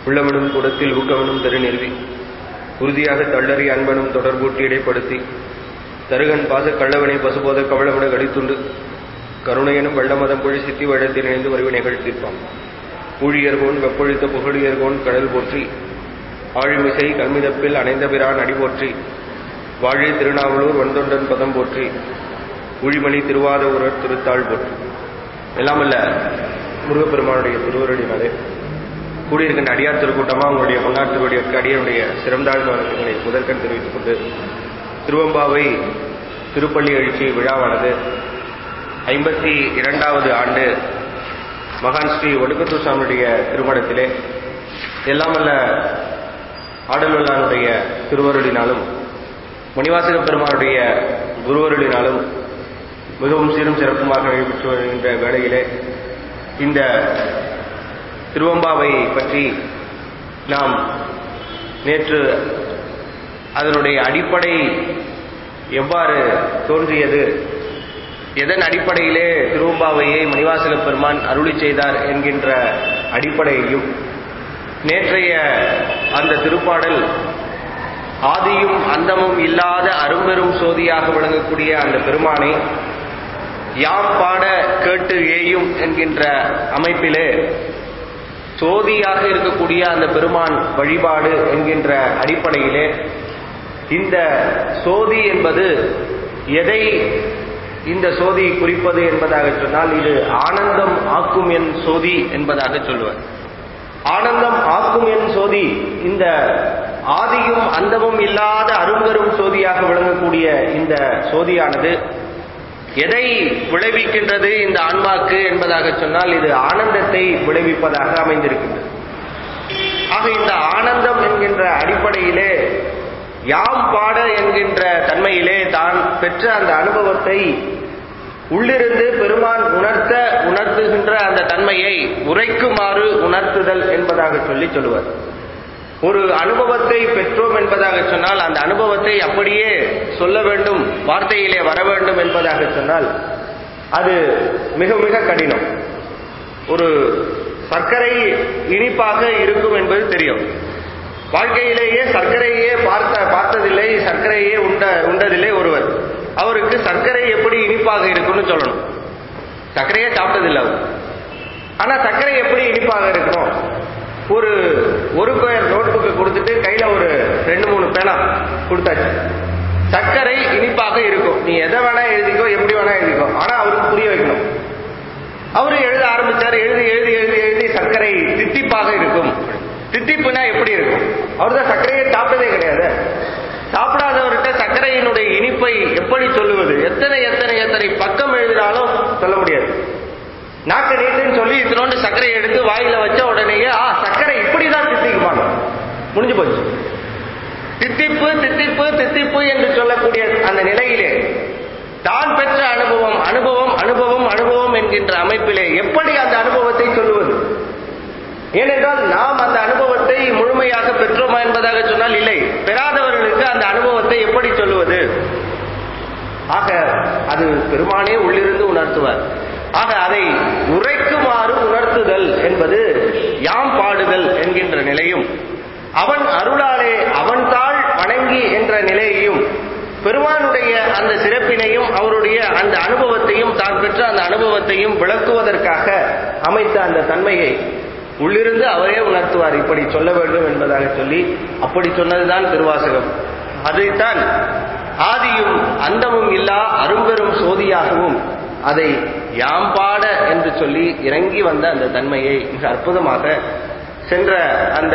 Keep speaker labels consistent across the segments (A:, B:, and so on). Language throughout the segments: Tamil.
A: உள்ளமெனும் கூடத்தில் ஊக்கமெனும் திருநிறுவி உறுதியாக தள்ளறி அன்பனும் தொடர்பூட்டி இடைப்படுத்தி தருகன் பாச கள்ளவனை பசுபோத கவளமிட கடித்துண்டு கருணையனும் வெள்ளமதம் பொழி சித்தி வழத்தில் இணைந்து வருவி நிகழ்த்திருப்பான் ஊழியர்கோன் வெப்பொழித்த புகழியர்கோன் கடல் போற்றி ஆழிமிசை கல்மிதப்பில் அணைந்த பிரான் அடி போற்றி வாழி திருநாவலூர் வந்தொண்டன் பதம் போற்றி ஊழிமணி திருவாத உரர் திருத்தாள் போற்றி எல்லாமல்ல முருகப்பெருமானுடைய திருவருடினாலே கூடியிருக்கின்ற அடியார் திருக்கூட்டமா உங்களுடைய முன்னாள் திருவடிய அடியனுடைய சிறந்தாழ்ந்த வணக்கங்களை முதற்கண் தெரிவித்துக் கொண்டு திருவம்பாவை திருப்பள்ளி எழுச்சி விழாவானது ஐம்பத்தி இரண்டாவது ஆண்டு மகான் ஸ்ரீ ஒடுக்கத்தூர் சாமியுடைய திருமணத்திலே எல்லாமல்ல ஆடல்வல்லானுடைய திருவருளினாலும் மணிவாசக பெருமானுடைய குருவருளினாலும் மிகவும் சீரும் சிறப்புமாக நடைபெற்று வருகின்ற வேளையிலே இந்த திருவம்பாவை பற்றி நாம் நேற்று அதனுடைய அடிப்படை எவ்வாறு தோன்றியது எதன் அடிப்படையிலே திருவம்பாவையை மணிவாசக பெருமான் அருளி செய்தார் என்கின்ற அடிப்படையையும் நேற்றைய அந்த திருப்பாடல் ஆதியும் அந்தமும் இல்லாத அரும்பெரும் சோதியாக விளங்கக்கூடிய அந்த பெருமானை யாம் பாட கேட்டு ஏயும் என்கின்ற அமைப்பிலே சோதியாக இருக்கக்கூடிய அந்த பெருமான் வழிபாடு என்கின்ற அடிப்படையிலே இந்த சோதி என்பது எதை இந்த சோதி குறிப்பது என்பதாக சொன்னால் இது ஆனந்தம் ஆக்கும் என் சோதி என்பதாக சொல்லுவார் ஆனந்தம் ஆக்கும் என் சோதி இந்த ஆதியும் அந்தமும் இல்லாத அருங்கரும் சோதியாக விளங்கக்கூடிய இந்த சோதியானது எதை விளைவிக்கின்றது இந்த ஆன்மாக்கு என்பதாக சொன்னால் இது ஆனந்தத்தை விளைவிப்பதாக அமைந்திருக்கின்றது ஆக இந்த ஆனந்தம் என்கின்ற அடிப்படையிலே யாம் பாட என்கின்ற தன்மையிலே தான் பெற்ற அந்த அனுபவத்தை உள்ளிருந்து பெருமான் உணர்த்த உணர்த்துகின்ற அந்த தன்மையை உரைக்குமாறு உணர்த்துதல் என்பதாக சொல்லி சொல்லுவார் ஒரு அனுபவத்தை பெற்றோம் என்பதாக சொன்னால் அந்த அனுபவத்தை அப்படியே சொல்ல வேண்டும் வார்த்தையிலே வர வேண்டும் என்பதாக சொன்னால் அது மிக மிக கடினம் ஒரு சர்க்கரை இனிப்பாக இருக்கும் என்பது தெரியும் வாழ்க்கையிலேயே சர்க்கரையே பார்த்த பார்த்ததில்லை சர்க்கரையே உண்ட உண்டதில்லை ஒருவர் அவருக்கு சர்க்கரை எப்படி இனிப்பாக இருக்கும்னு சொல்லணும் சர்க்கரையே சாப்பிட்டதில்லை அவர் ஆனா சர்க்கரை எப்படி இனிப்பாக இருக்கணும் ஒரு ஒரு பேர் நோட் புக்கு கொடுத்துட்டு கையில ஒரு ரெண்டு மூணு பேனா கொடுத்தாச்சு சர்க்கரை இனிப்பாக இருக்கும் நீ எதை வேணா எழுதிக்கோ எப்படி வேணா எழுதிக்கோ ஆனா அவருக்கு புரிய வைக்கணும் அவரு எழுத ஆரம்பிச்சாரு எழுதி எழுதி எழுதி எழுதி சர்க்கரை தித்திப்பாக இருக்கும் தித்திப்புனா எப்படி இருக்கும் அவர் தான் சர்க்கரையை சாப்பிட்டதே கிடையாது சாப்பிடாதவர்கிட்ட சர்க்கரையினுடைய இனிப்பை எப்படி சொல்லுவது எத்தனை எத்தனை எத்தனை பக்கம் எழுதினாலும் சொல்ல முடியாது நாக்கு நீட்டுன்னு சொல்லி இத்தனோண்டு சர்க்கரையை எடுத்து வாயில வச்ச உடனேயே ஆ சர்க்கரை இப்படிதான் தித்திக்குமாங்க முடிஞ்சு போச்சு தித்திப்பு தித்திப்பு தித்திப்பு என்று சொல்லக்கூடிய அந்த நிலையிலே தான் பெற்ற அனுபவம் அனுபவம் அனுபவம் அனுபவம் என்கின்ற அமைப்பிலே எப்படி அந்த அனுபவத்தை சொல்லுவது ஏனென்றால் நாம் அந்த அனுபவத்தை முழுமையாக பெற்றோமா என்பதாக சொன்னால் இல்லை பெறாதவர்களுக்கு அந்த அனுபவத்தை எப்படி சொல்லுவது ஆக அது பெருமானே உள்ளிருந்து உணர்த்துவார் ஆக அதை உரைக்குமாறு உணர்த்துதல் என்பது யாம் பாடுதல் என்கின்ற நிலையும் அவன் அருளாலே அவன் தாள் வணங்கி என்ற நிலையையும் பெருமானுடைய அந்த சிறப்பினையும் அவருடைய அந்த அனுபவத்தையும் தான் பெற்ற அந்த அனுபவத்தையும் விளக்குவதற்காக அமைத்த அந்த தன்மையை உள்ளிருந்து அவரே உணர்த்துவார் இப்படி சொல்ல வேண்டும் என்பதாக சொல்லி அப்படி சொன்னதுதான் திருவாசகம் அதைத்தான் ஆதியும் அந்தமும் இல்லா அரும்பெரும் சோதியாகவும் அதை யாம் பாட என்று சொல்லி இறங்கி வந்த அந்த தன்மையை மிக அற்புதமாக சென்ற அந்த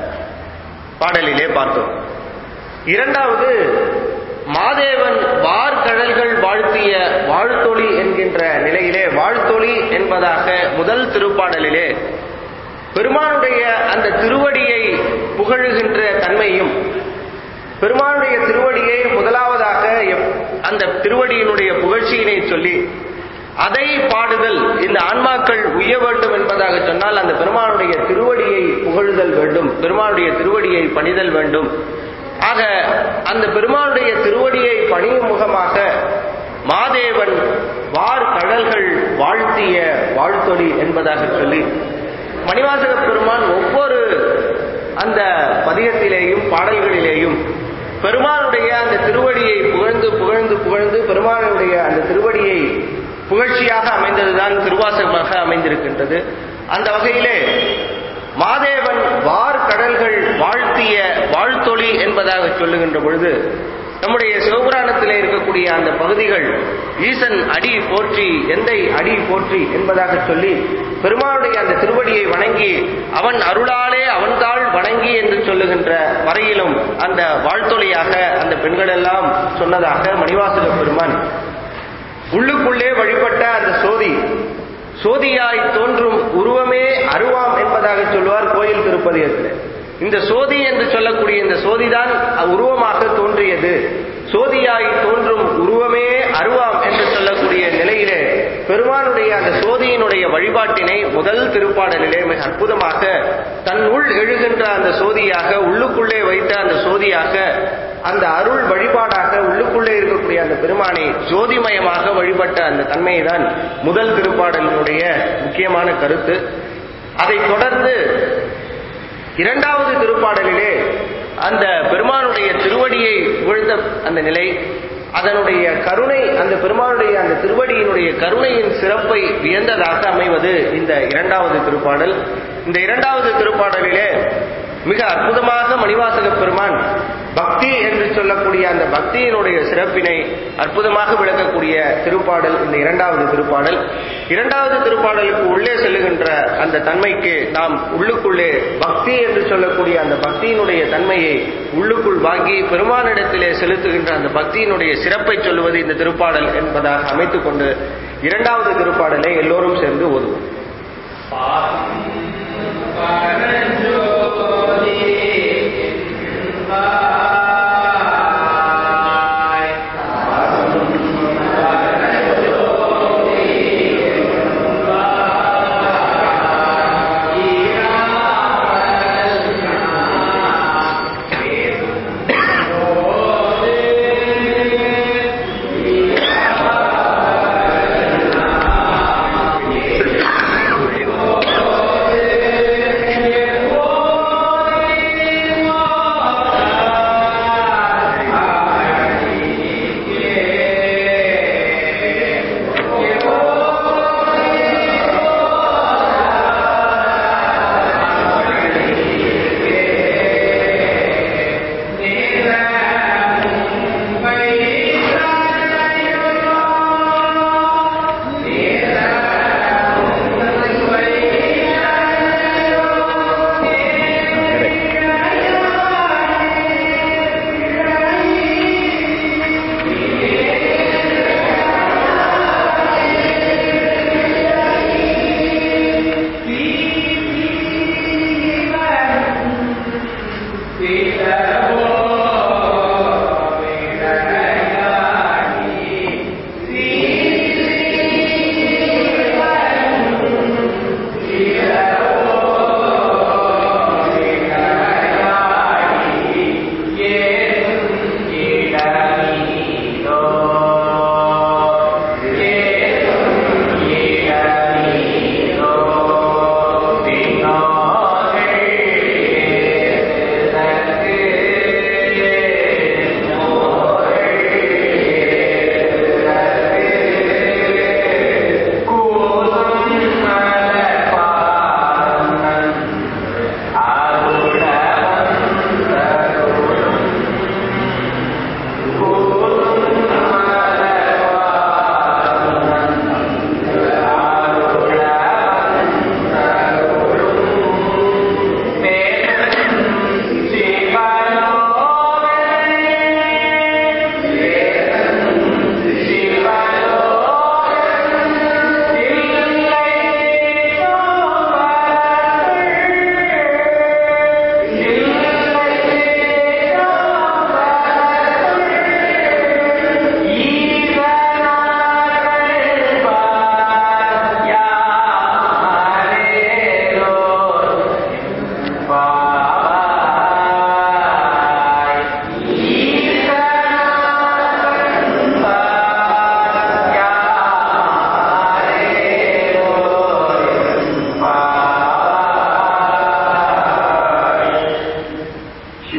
A: பாடலிலே பார்த்தோம் இரண்டாவது மாதேவன் வார்கழல்கள் வாழ்த்திய வாழ்த்தொளி என்கின்ற நிலையிலே வாழ்த்தொளி என்பதாக முதல் திருப்பாடலிலே பெருமானுடைய அந்த திருவடியை புகழுகின்ற தன்மையும் பெருமானுடைய திருவடியை முதலாவதாக அந்த திருவடியினுடைய புகழ்ச்சியினை சொல்லி அதை பாடுதல் இந்த ஆன்மாக்கள் உய்ய வேண்டும் என்பதாக சொன்னால் அந்த பெருமானுடைய திருவடியை புகழுதல் வேண்டும் பெருமானுடைய திருவடியை பணிதல் வேண்டும் ஆக அந்த பெருமானுடைய திருவடியை பணியும் முகமாக மாதேவன் வார் கடல்கள் வாழ்த்திய வாழ்த்தொடி என்பதாக சொல்லி மணிவாசக பெருமான் ஒவ்வொரு பதிகத்திலேயும் பாடல்களிலேயும் பெருமானுடைய அந்த திருவடியை புகழ்ந்து புகழ்ந்து புகழ்ந்து பெருமானுடைய அந்த திருவடியை புகழ்ச்சியாக அமைந்ததுதான் திருவாசகமாக அமைந்திருக்கின்றது அந்த வகையிலே மாதேவன் வார் கடல்கள் வாழ்த்திய வாழ்த்தொளி என்பதாக சொல்லுகின்ற பொழுது நம்முடைய சிவபுராணத்திலே இருக்கக்கூடிய அந்த பகுதிகள் ஈசன் அடி போற்றி எந்தை அடி போற்றி என்பதாக சொல்லி பெருமானுடைய அந்த திருவடியை வணங்கி அவன் அருளாலே அவன்தாள் வணங்கி என்று சொல்லுகின்ற வரையிலும் அந்த வாழ்த்தொழியாக அந்த பெண்களெல்லாம் சொன்னதாக மணிவாசக பெருமான் உள்ளுக்குள்ளே வழிபட்ட அந்த சோதி சோதியாய் தோன்றும் உருவமே அருவாம் என்பதாக சொல்லுவார் கோயில் திருப்பதியத்தில் இந்த சோதி என்று சொல்லக்கூடிய இந்த சோதிதான் உருவமாக தோன்றியது சோதியாய் தோன்றும் உருவமே அருவாம் என்று சொல்லக்கூடிய நிலையிலே பெருமானுடைய அந்த சோதியினுடைய வழிபாட்டினை முதல் திருப்பாடலிலே மிக அற்புதமாக தன் உள் எழுகின்ற அந்த சோதியாக உள்ளுக்குள்ளே வைத்த அந்த சோதியாக அந்த அருள் வழிபாடாக உள்ளுக்குள்ளே இருக்கக்கூடிய அந்த பெருமானை ஜோதிமயமாக வழிபட்ட அந்த தன்மையை தான் முதல் திருப்பாடலினுடைய முக்கியமான கருத்து அதைத் தொடர்ந்து இரண்டாவது திருப்பாடலிலே அந்த பெருமானுடைய திருவடியை விழுந்த அந்த நிலை அதனுடைய கருணை அந்த பெருமானுடைய அந்த திருவடியினுடைய கருணையின் சிறப்பை வியந்ததாக அமைவது இந்த இரண்டாவது திருப்பாடல் இந்த இரண்டாவது திருப்பாடலிலே மிக அற்புதமாக மணிவாசக பெருமான் பக்தி என்று சொல்லக்கூடிய அந்த பக்தியினுடைய சிறப்பினை அற்புதமாக விளக்கக்கூடிய திருப்பாடல் இந்த இரண்டாவது திருப்பாடல் இரண்டாவது திருப்பாடலுக்கு உள்ளே செல்லுகின்ற அந்த தன்மைக்கு நாம் உள்ளுக்குள்ளே பக்தி என்று சொல்லக்கூடிய அந்த பக்தியினுடைய தன்மையை உள்ளுக்குள் வாங்கி பெருமானிடத்திலே செலுத்துகின்ற அந்த பக்தியினுடைய சிறப்பை சொல்லுவது இந்த திருப்பாடல் என்பதாக அமைத்துக் கொண்டு இரண்டாவது திருப்பாடலை எல்லோரும் சேர்ந்து ஓதுவோம்
B: Yeah.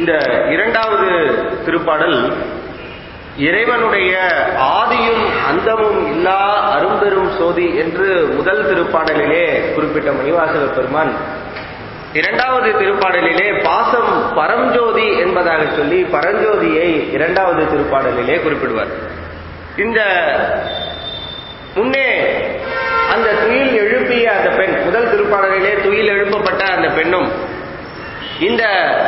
A: இந்த இரண்டாவது திருப்பாடல் இறைவனுடைய ஆதியும் அந்தமும் இல்லா அரும்பெரும் சோதி என்று முதல் திருப்பாடலிலே குறிப்பிட்ட மணிவாசக பெருமான் இரண்டாவது திருப்பாடலிலே பாசம் பரஞ்சோதி என்பதாக சொல்லி பரஞ்சோதியை இரண்டாவது திருப்பாடலிலே குறிப்பிடுவார் இந்த முன்னே அந்த துயில் எழுப்பிய அந்த பெண் முதல் திருப்பாடலிலே துயில் எழுப்பப்பட்ட அந்த பெண்ணும் இந்த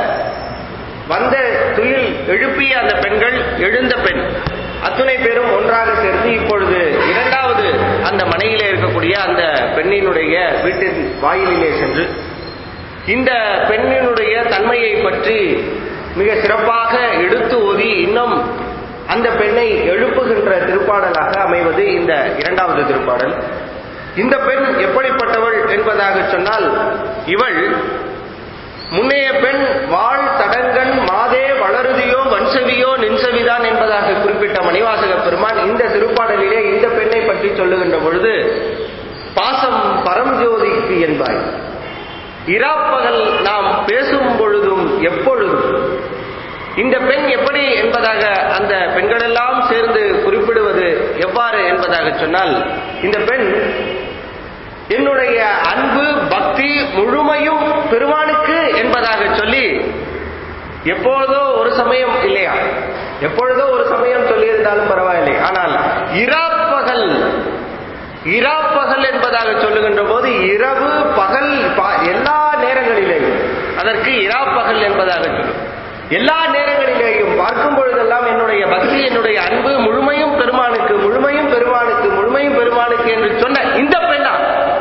A: வந்த துயில் எழுப்பிய அந்த பெண்கள் எழுந்த பெண் அத்துணை பேரும் ஒன்றாக சேர்ந்து இப்பொழுது இரண்டாவது அந்த மனையிலே இருக்கக்கூடிய அந்த பெண்ணினுடைய வீட்டின் வாயிலிலே சென்று இந்த பெண்ணினுடைய தன்மையை பற்றி மிக சிறப்பாக எடுத்து ஓதி இன்னும் அந்த பெண்ணை எழுப்புகின்ற திருப்பாடலாக அமைவது இந்த இரண்டாவது திருப்பாடல் இந்த பெண் எப்படிப்பட்டவள் என்பதாக சொன்னால் இவள் முன்னைய பெண் வாழ் தடங்கன் மாதே வளருதியோ வன்சவியோ நின்சவிதான் என்பதாக குறிப்பிட்ட மணிவாசக பெருமான் இந்த திருப்பாடலிலே இந்த பெண்ணை பற்றி சொல்லுகின்ற பொழுது பாசம் பரம்ஜோதிக்கு என்பாய் இராப்பகல் நாம் பேசும் பொழுதும் எப்பொழுதும் இந்த பெண் எப்படி என்பதாக அந்த பெண்களெல்லாம் சேர்ந்து குறிப்பிடுவது எவ்வாறு என்பதாக சொன்னால் இந்த பெண் என்னுடைய அன்பு பக்தி முழுமையும் பெருமானுக்கு என்பதாக சொல்லி எப்பொழுதோ ஒரு சமயம் இல்லையா எப்பொழுதோ ஒரு சமயம் சொல்லியிருந்தாலும் பரவாயில்லை ஆனால் இராப்பகல் இராப்பகல் என்பதாக சொல்லுகின்ற போது இரவு பகல் எல்லா நேரங்களிலேயும் அதற்கு இராப்பகல் என்பதாக சொல்லும் எல்லா நேரங்களிலேயும் பார்க்கும் பொழுதெல்லாம் என்னுடைய பக்தி என்னுடைய அன்பு முழுமையும் பெருமானுக்கு முழுமையும் பெருமானுக்கு முழுமையும் பெருமானுக்கு என்று சொன்ன இந்த பெண்ணா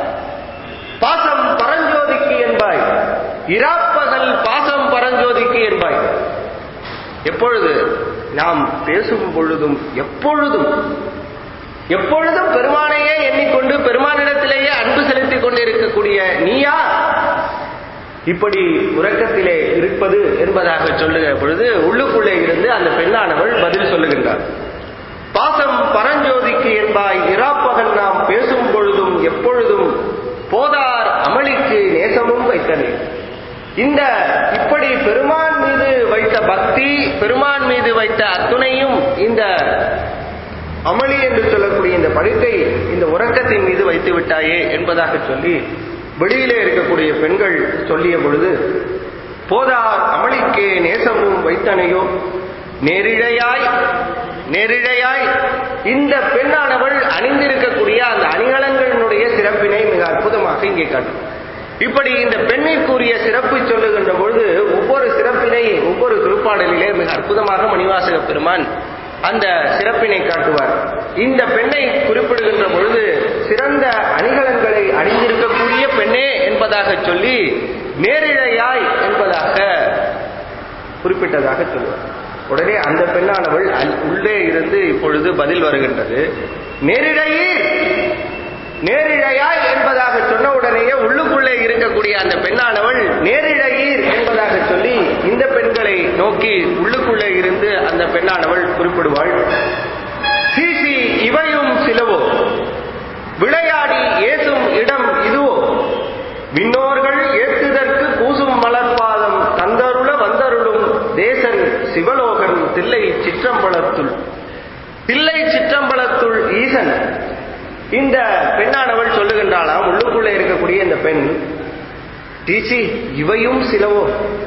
A: பாசம் பரஞ்சோதிக்கு என்பாய் இராப்பகல் பாசம் பரஞ்சோதிக்கு என்பாய் எப்பொழுது நாம் பேசும் பொழுதும் எப்பொழுதும் எப்பொழுதும் பெருமானையே எண்ணிக்கொண்டு பெருமானிடத்திலேயே அன்பு செலுத்திக் கொண்டிருக்கக்கூடிய நீயா இப்படி உறக்கத்திலே இருப்பது என்பதாக சொல்லுகிற பொழுது உள்ளுக்குள்ளே இருந்து அந்த பெண்ணானவள் பதில் சொல்லுகின்றார் பாசம் பரஞ்சோதிக்கு என்பாய் இராப்பகல் நாம் பேசும் பொழுதும் எப்பொழுதும் போதார் அமளிக்கு நேசமும் வைத்தனே இந்த இப்படி பெருமான் மீது வைத்த பக்தி பெருமான் மீது வைத்த அத்துணையும் இந்த அமளி என்று சொல்லக்கூடிய இந்த படுக்கை இந்த உறக்கத்தின் மீது வைத்து விட்டாயே என்பதாக சொல்லி வெளியிலே இருக்கக்கூடிய பெண்கள் சொல்லிய பொழுது போதார் அமளிக்கே நேசமும் வைத்தனையோ நேரிழையாய் நேரிழையாய் இந்த பெண்ணானவள் அணிந்திருக்கக்கூடிய அந்த அணிகலன்களினுடைய சிறப்பினை மிக அற்புதமாக இங்கே காட்டும் இப்படி இந்த பெண்ணிற்குரிய சிறப்பு சொல்லுகின்ற பொழுது ஒவ்வொரு சிறப்பினை ஒவ்வொரு திருப்பாடலிலே மிக அற்புதமாக மணிவாசக பெருமான் அந்த சிறப்பினை காட்டுவார் இந்த பெண்ணை குறிப்பிடுகின்ற பொழுது சிறந்த அணிகலன்களை அணிந்திருக்கக்கூடிய பெண்ணே என்பதாக சொல்லி நேரிழையாய் என்பதாக குறிப்பிட்டதாக சொல்லுவார் உடனே அந்த பெண்ணானவள் உள்ளே இருந்து இப்பொழுது பதில் வருகின்றது நேரிழையீர் நேரிழையாய் என்பதாக சொன்ன உடனேயே உள்ளுக்குள்ளே இருக்கக்கூடிய அந்த பெண்ணானவள் நேரிழையீர் என்பதாக சொல்லி இந்த பெண்களை நோக்கி உள்ளுக்குள்ளே இருந்து அந்த பெண்ணானவள் குறிப்பிடுவாள் சீசி இவையும் சிலவோ விளையாடி ஏசும் இடம் இதுவோ விண்ணோர்கள் ஏத்துதற்கு கூசும் மலர்பாதம் தந்தருள வந்தருளும் தேசன் சிவலோகன் தில்லை சிற்றம்பலத்துள் தில்லை சிற்றம்பலத்துள் ஈசன் இந்த பெண்ணானவள் சொல்லுகின்றாளாம் உள்ளுக்குள்ளே இருக்கக்கூடிய இந்த பெண் டீச்சி இவையும் சிலவோ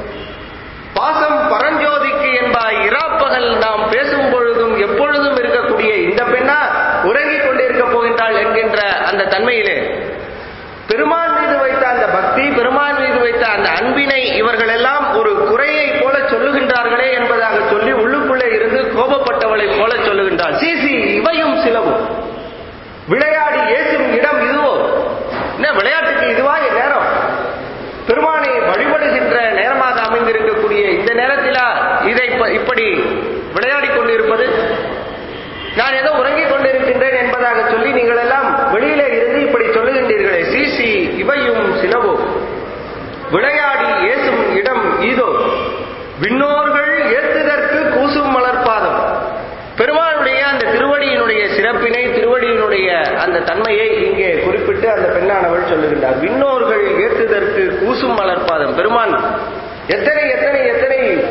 A: பாசம் பரஞ்சோதிக்கு என்பாய் இராப்பகல் நாம் பேசும் பொழுதும் எப்பொழுதும் இருக்கக்கூடிய இந்த பெண்ணா உறங்கிக் கொண்டிருக்க போகின்றாள் என்கின்ற அந்த தன்மையிலே பெருமான் மீது வைத்த அந்த பக்தி பெருமான் மீது வைத்த அந்த அன்பினை இவர்கள் எல்லாம் ஒரு குறையை போல சொல்லுகின்றார்களே என்பதாக சொல்லி உள்ளுக்குள்ளே இருந்து கோபப்பட்டவளை போல சொல்லுகின்றாள் சிசி இவையும் சிலவும் விளையாடி ஏசும் இடம் இதுவோ என்ன விளையாட்டுக்கு இதுவா நேரம் பெருமானை வழிபடுகின்ற நேரமாக அமைந்திருக்கக்கூடிய இந்த நேரத்திலா இதை இப்படி விளையாடி கொண்டிருப்பது நான் ஏதோ உறங்கிக் கொண்டிருக்கின்றேன் என்பதாக சொல்லி நீங்கள் எல்லாம் வெளியிலே இருந்து இப்படி சொல்லுகின்றீர்களே சிசி இவையும் சிலவோ விளையாடி ஏசும் இடம் இதோ விண்ணோர்கள் ஏத்துதற்கு கூசும் மலர்பாதம் பெருமானுடைய அந்த திருவடியினுடைய சிறப்பினை திருவடியினுடைய அந்த தன்மையை இங்கே குறிப்பிட்டு அந்த பெண்ணானவள் சொல்லுகின்றார் விண்ணோர்கள் ஏற்றுதற்கு கூசும் மலர்பாதம் பெருமான் எத்தனை எத்தனை எத்தனை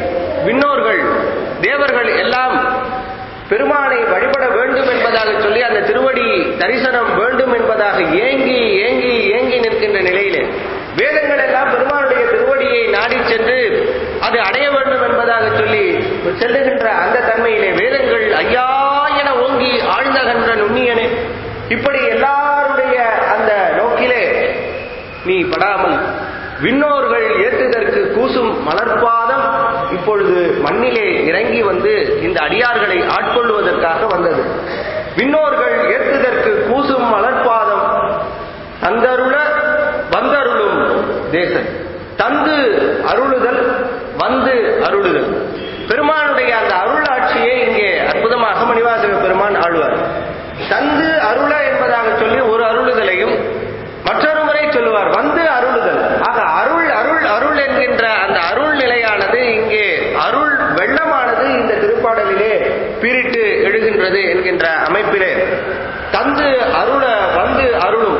A: விண்ணோர்கள் தேவர்கள் எல்லாம் பெருமானை வழிபட வேண்டும் என்பதாக சொல்லி அந்த திருவடி தரிசனம் வேண்டும் என்பதாக ஏங்கி ஏங்கி ஏங்கி நிற்கின்ற நிலையிலே வேதங்கள் எல்லாம் பெருமானுடைய திருவடியை நாடி சென்று அது அடைய வேண்டும் என்பதாக சொல்லி செல்லுகின்ற அந்த தன்மையிலே வேதங்கள் ஐயா என ஓங்கி ஆழ்ந்தகன்ற நுண்ணியனே இப்படி எல்லாருடைய அந்த நோக்கிலே நீ படாமல் விண்ணோர்கள் ஏற்றுதற்கு கூசும் மலர்பாதம் இப்பொழுது மண்ணிலே இறங்கி வந்து இந்த அடியார்களை ஆட்கொள்வதற்காக வந்தது விண்ணோர்கள் ஏற்றுதற்கு கூசும் மலர்பாதம் தந்தருள வந்தருளும் தேசன் தந்து அருளுதல் வந்து அருளுதல் பெருமானுடைய அந்த அருள் ஆட்சியை இங்கே அற்புதமாக மணிவாசக பெருமான் ஆழ்வார் தந்து அருள என்பதாக சொல்லி ஒரு அருளுதலையும் மற்றொரு முறை சொல்லுவார் வந்து அருளுதல் ஆக அருள் அருள் அருள் என்கின்ற அந்த அருள் நிலையானது இங்கே அருள் வெள்ளமானது இந்த திருப்பாடலிலே பிரிட்டு எழுகின்றது என்கின்ற அமைப்பிலே தந்து அருள வந்து அருளும்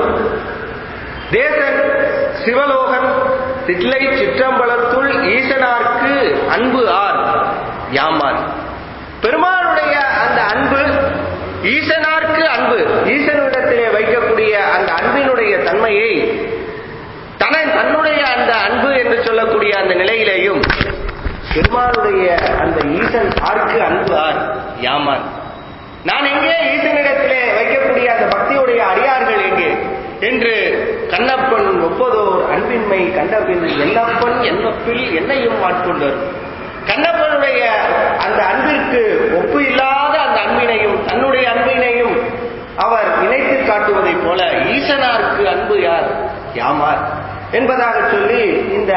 A: தேசன் சிவலோகன் திட்லை சிற்றம்பலத்துள் ஈசனார்க்கு அன்பு ஆர் யாமார் பெருமானுடைய அந்த அன்பு ஈசனார்க்கு அன்பு ஈசனிடத்திலே வைக்கக்கூடிய அந்த அன்பினுடைய தன்மையை தன தன்னுடைய அந்த அன்பு என்று சொல்லக்கூடிய அந்த நிலையிலேயும் பெருமானுடைய அந்த ஈசன் ஆர்க்கு அன்பு ஆர் யாமான் நான் எங்கே ஈசனிடத்திலே வைக்கக்கூடிய அந்த பக்தியுடைய அடியார்கள் எங்கே என்று கண்ணப்பன் ஒப்பதோர் அன்பின்மை கண்டபின் என்னப்பன் என்னப்பில் என்னையும் ஆட்கொண்டார் கண்ணப்பனுடைய அந்த அன்பிற்கு ஒப்பு இல்லாத அந்த அன்பினையும் தன்னுடைய அன்பினையும் அவர் இணைத்து காட்டுவதைப் போல ஈசனாருக்கு அன்பு யார் யாமார் என்பதாக சொல்லி இந்த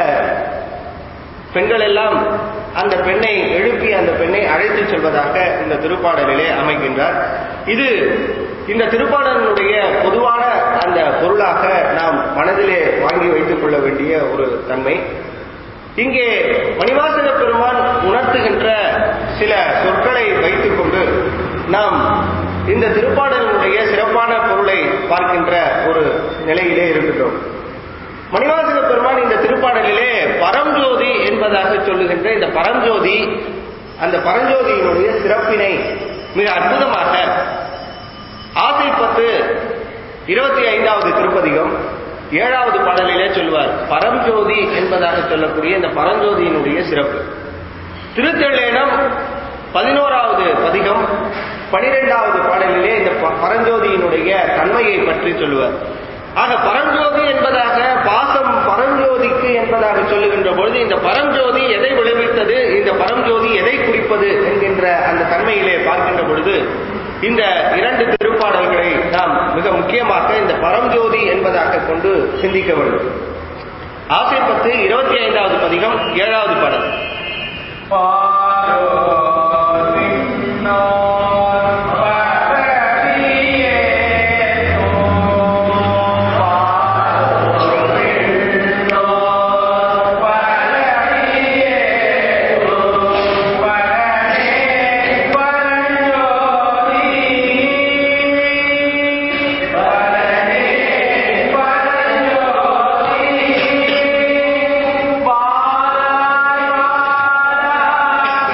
A: பெண்கள் எல்லாம் அந்த பெண்ணை எழுப்பி அந்த பெண்ணை அழைத்து செல்வதாக இந்த திருப்பாடலிலே அமைக்கின்றார் இது இந்த திருப்பாடலினுடைய பொதுவான அந்த பொருளாக நாம் மனதிலே வாங்கி வைத்துக் கொள்ள வேண்டிய ஒரு தன்மை இங்கே மணிவாசக பெருமான் உணர்த்துகின்ற சில சொற்களை வைத்துக் கொண்டு நாம் இந்த திருப்பாடலினுடைய சிறப்பான பொருளை பார்க்கின்ற ஒரு நிலையிலே இருக்கின்றோம் மணிவாசக பெருமான் இந்த திருப்பாடலிலே பரஞ்சோதி என்பதாக சொல்லுகின்ற இந்த பரஞ்சோதி அந்த பரஞ்சோதியினுடைய சிறப்பினை மிக அற்புதமாக ஆசைப்பத்து இருபத்தி ஐந்தாவது திருப்பதிகம் ஏழாவது பாடலிலே சொல்லுவார் பரஞ்சோதி என்பதாக சொல்லக்கூடிய இந்த பரஞ்சோதியினுடைய சிறப்பு திருத்தெள்ளேனம் பதினோராவது பதிகம் பனிரெண்டாவது பாடலிலே இந்த பரஞ்சோதியினுடைய தன்மையை பற்றி சொல்லுவார் ஆக பரஞ்சோதி என்பதாக பாசம் பரஞ்சோதிக்கு என்பதாக சொல்லுகின்ற பொழுது இந்த பரஞ்சோதி எதை விளைவித்தது இந்த பரஞ்சோதி எதை குறிப்பது என்கின்ற அந்த தன்மையிலே பார்க்கின்ற பொழுது இந்த இரண்டு திருப்பாடல்களை நாம் மிக முக்கியமாக இந்த பரஞ்சோதி என்பதாக கொண்டு சிந்திக்க வேண்டும் ஆசைப்பத்து இருபத்தி ஐந்தாவது பதிகம் ஏழாவது பாடல்
B: Bye.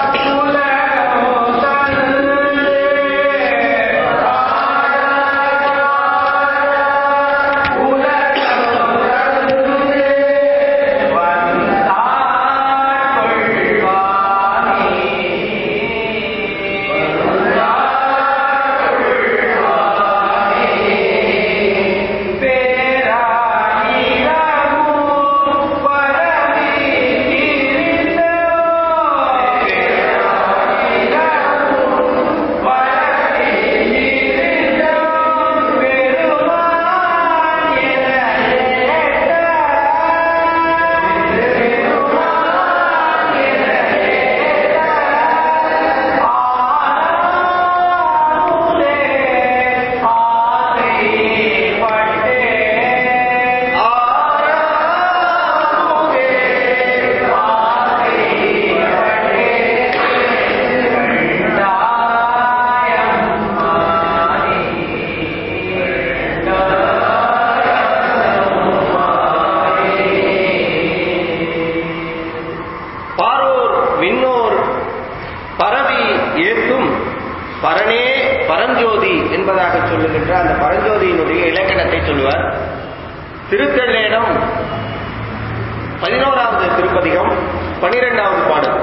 A: பரனே பரஞ்சோதி என்பதாக சொல்லுகின்ற அந்த பரஞ்சோதியினுடைய இலக்கணத்தை சொல்லுவார் திருத்தள்ளேனம் பதினோராவது திருப்பதிகம் பனிரெண்டாவது பாடல்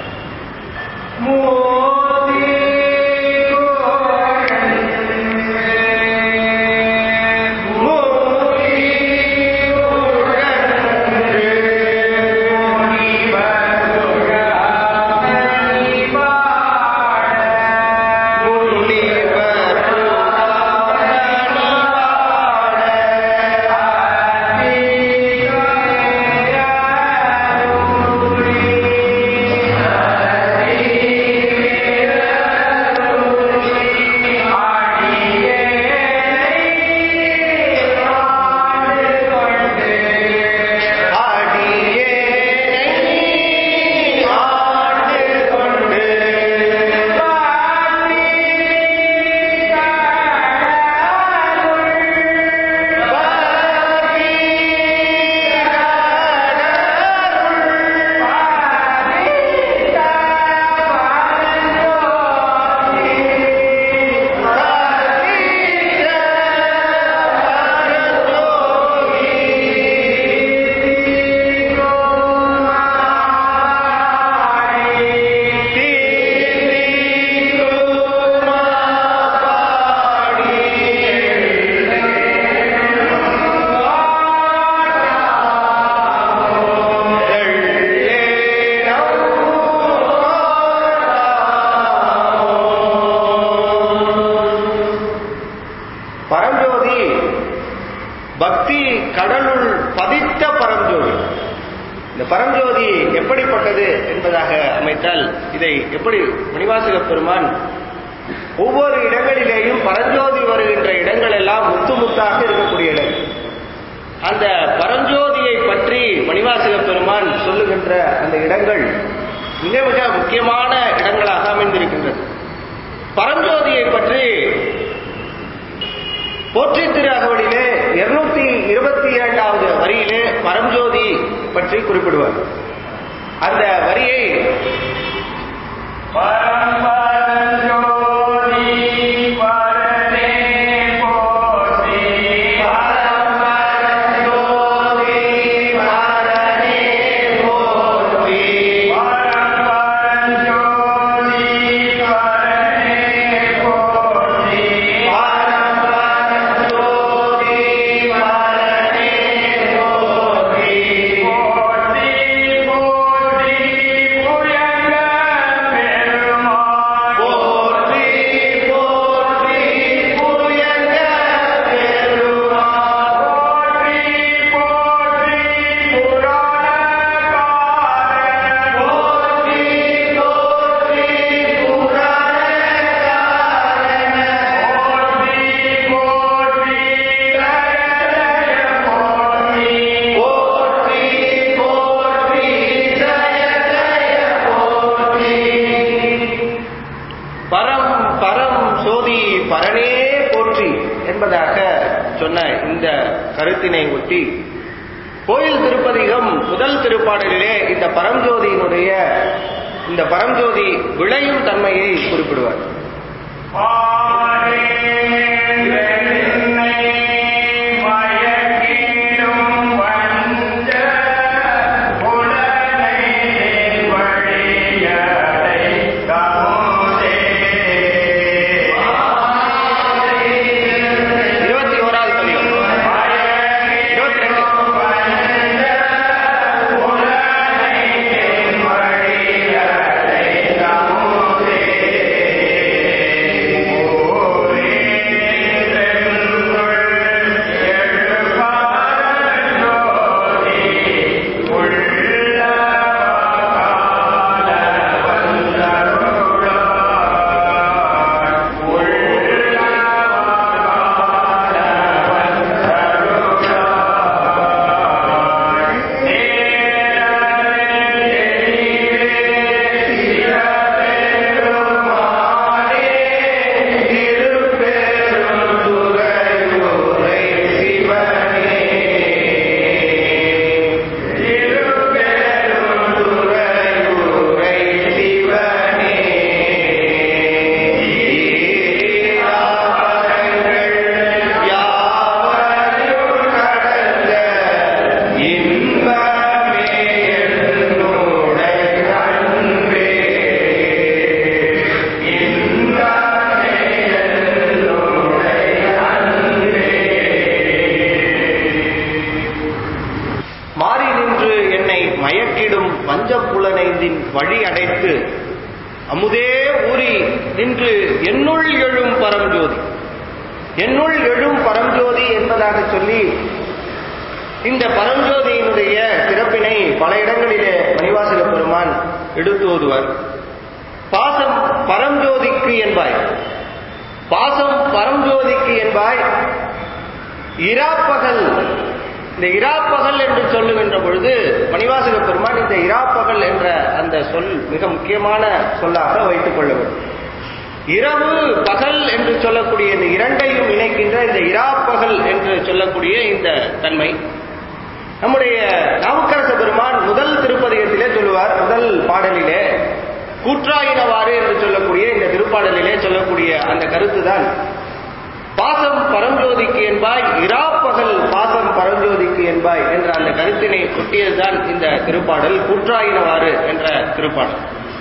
A: பரஞ்சோதி பக்தி கடலுள் பதித்த பரஞ்சோதி இந்த பரஞ்சோதி எப்படிப்பட்டது என்பதாக அமைத்தால் இதை எப்படி மணிவாசக பெருமான் ஒவ்வொரு இடங்களிலேயும் பரஞ்சோதி வருகின்ற இடங்கள் எல்லாம் முத்து முத்தாக இருக்கக்கூடிய இடம் அந்த பரஞ்சோதியை பற்றி மணிவாசக பெருமான் சொல்லுகின்ற அந்த இடங்கள் மிக மிக முக்கியமான இடங்களாக அமைந்திருக்கின்றது பரஞ்சோதியை பற்றி போற்றி திரு அகவலிலே இருநூத்தி இருபத்தி இரண்டாவது வரியிலே பரஞ்சோதி பற்றி குறிப்பிடுவார் அந்த வரியை போற்றி போற்றி புயங்க போற்றி போற்றி போற்றி போற்றி ஜய ஜய போற்றி பரம் பரம் சோதி பரனே போற்றி என்பதாக சொன்ன இந்த கருத்தினை ஒட்டி கோயில் திருப்பதிகம் முதல் திருப்பாடலிலே இந்த பரஞ்சோதியினுடைய இந்த பரஞ்சோதி விளையும் தன்மையை குறிப்பிடுவார் இருபத்தி ஓராவது பதிகம் இருபத்தி ரெண்டு
B: ஓரே
A: வஞ்சப்புலனைந்தின் வழி அடைத்து அமுதே ஊறி நின்று என்னுள் எழும் பரஞ்சோதி என்னுள் எழும் பரஞ்சோதி என்பதாக சொல்லி இந்த பரஞ்சோதியினுடைய சிறப்பினை பல இடங்களிலே மணிவாசக பெருமான் எடுத்து ஓதுவார் பாசம் பரஞ்சோதிக்கு என்பாய் பாசம் பரஞ்சோதிக்கு என்பாய் இராப்பகல் இந்த இராப்பகல் என்று சொல்லுகின்ற பொழுது மணிவாசக பெருமான் இந்த இராப்பகல் என்ற அந்த சொல் மிக முக்கியமான சொல்லாக வைத்துக் கொள்ள வேண்டும் இரவு பகல் என்று சொல்லக்கூடிய இந்த இரண்டையும் இணைக்கின்ற இந்த இராப்பகல் என்று சொல்லக்கூடிய இந்த தன்மை நம்முடைய நாவுக்கரச பெருமான் முதல் திருப்பதிகத்திலே சொல்லுவார் முதல் பாடலிலே கூற்றாயினவாறு என்று சொல்லக்கூடிய இந்த திருப்பாடலிலே சொல்லக்கூடிய அந்த கருத்துதான் பாசம் பரஞ்சோதிக்கு என்பாய் இராப்பகல் பாசம் பரஞ்சோதிக்கு என்பாய் என்ற அந்த கருத்தினை ஒட்டியதுதான் இந்த திருப்பாடல் கூற்றாயினவாறு என்ற திருப்பாடல்